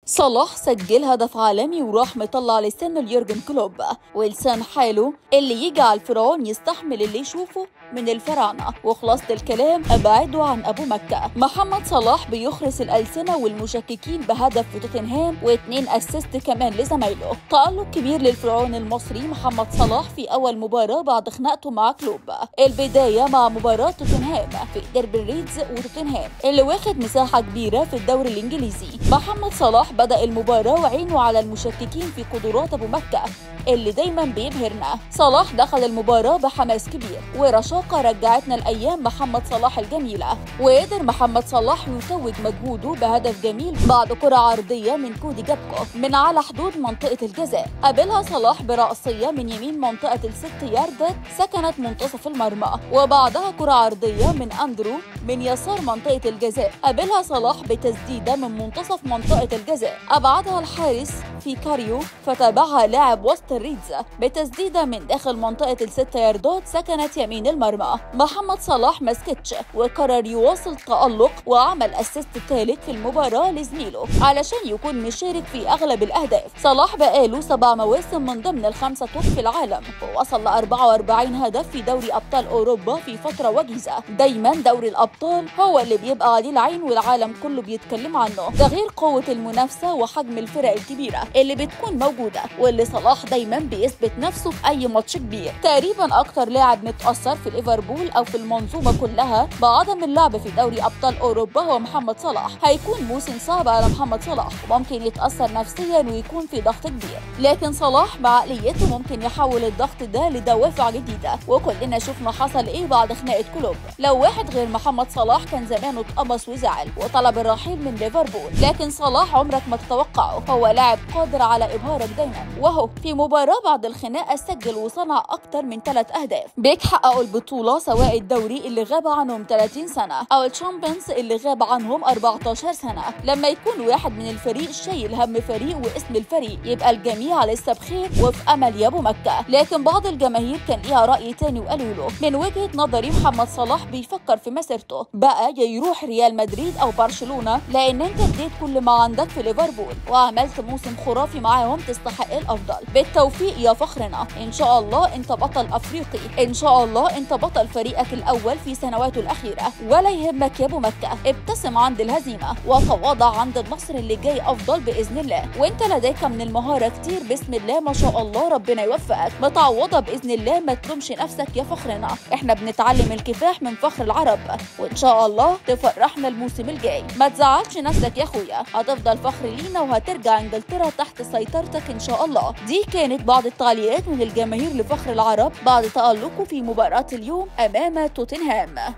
صلاح سجل هدف عالمي وراح مطلع لسانه ليورجن كلوب ولسان حاله اللي يجعل فرعون يستحمل اللي يشوفه من الفراعنة وخلاصة الكلام أبعده عن أبو مكة محمد صلاح بيخرس الألسنة والمشككين بهدف في توتنهام واتنين أسيست كمان لزمايله تألق كبير للفرعون المصري محمد صلاح في أول مباراة بعد خناقته مع كلوب البداية مع مباراة توتنهام في ديربي ريدز وتوتنهام اللي واخد مساحة كبيرة في الدوري الإنجليزي محمد صلاح بدأ المباراة وعينه على المشككين في قدرات أبو مكة اللي دايما بيبهرنا صلاح دخل المباراة بحماس كبير ورشاقة رجعتنا الأيام محمد صلاح الجميلة وقدر محمد صلاح يتوج مجهوده بهدف جميل بعد كرة عرضية من كودي جابكو من على حدود منطقة الجزاء قابلها صلاح برأسية من يمين منطقة الست ياردة سكنت منتصف المرمى وبعدها كرة عرضية من أندرو من يسار منطقة الجزاء قابلها صلاح بتسديدة من منتصف منطقة الجزاء أبعدها الحارس في كاريو فتابعها لاعب وسط الريدز بتسديدة من داخل منطقة الست ياردات سكنت يمين المرمى محمد صلاح مسكتش وقرر يواصل تألق وعمل أسيست الثالث في المباراة لزميله علشان يكون مشارك في أغلب الأهداف صلاح بقاله سبع مواسم من ضمن الخمسة توب في العالم ووصل ل 44 هدف في دوري أبطال أوروبا في فترة وجيزة دايما دوري الأبطال هو اللي بيبقى عليه العين والعالم كله بيتكلم عنه ده غير قوة المنافسة وحجم الفرق الكبيرة اللي بتكون موجودة واللي صلاح دايما بيثبت نفسه في أي ماتش كبير تقريبا أكتر لاعب متأثر في ليفربول أو في المنظومة كلها بعدم اللعب في دوري أبطال أوروبا هو محمد صلاح هيكون موسم صعب على محمد صلاح وممكن يتأثر نفسيا ويكون في ضغط كبير لكن صلاح بعقليته ممكن يحول الضغط ده لدوافع جديدة وكلنا شفنا حصل إيه بعد خناقة كلوب لو واحد غير محمد صلاح كان زمانه اتقمص وزعل وطلب الرحيل من ليفربول لكن صلاح عمرك ما تتوقعه هو لاعب قادر على إبهارك دايما وهو في مباراة بعد الخناقة سجل وصنع أكتر من ثلاث أهداف بيك حققوا البطولة سواء الدوري اللي غاب عنهم 30 سنة أو الشامبيونز اللي غاب عنهم 14 سنة لما يكون واحد من الفريق شايل هم فريق واسم الفريق يبقى الجميع لسه بخير وفي أمل يا أبو مكة لكن بعض الجماهير كان ليها رأي تاني وقالوا له من وجهة نظري محمد صلاح بيفكر في مسيرته بقى يا يروح ريال مدريد أو برشلونة لأن أنت اديت كل ما عندك في ليفربول وعملت موسم خرافي معاهم تستحق الأفضل بالتوفيق يا فخرنا إن شاء الله أنت بطل أفريقي إن شاء الله أنت بطل فريقك الأول في سنواته الأخيرة ولا يهمك يا أبو مكة ابتسم عند الهزيمة وتواضع عند النصر اللي جاي أفضل بإذن الله وأنت لديك من المهارة كتير بسم الله ما شاء الله ربنا يوفقك متعوضة بإذن الله ما تلومش نفسك يا فخرنا إحنا بنتعلم الكفاح من فخر العرب وإن شاء الله تفرحنا الموسم الجاي ما تزعلش نفسك يا أخويا هتفضل فخر لينا وهترجع إنجلترا تحت سيطرتك إن شاء الله دي كانت بعض التعليقات من الجماهير لفخر العرب بعد تألقه في مباراة اليوم أمام توتنهام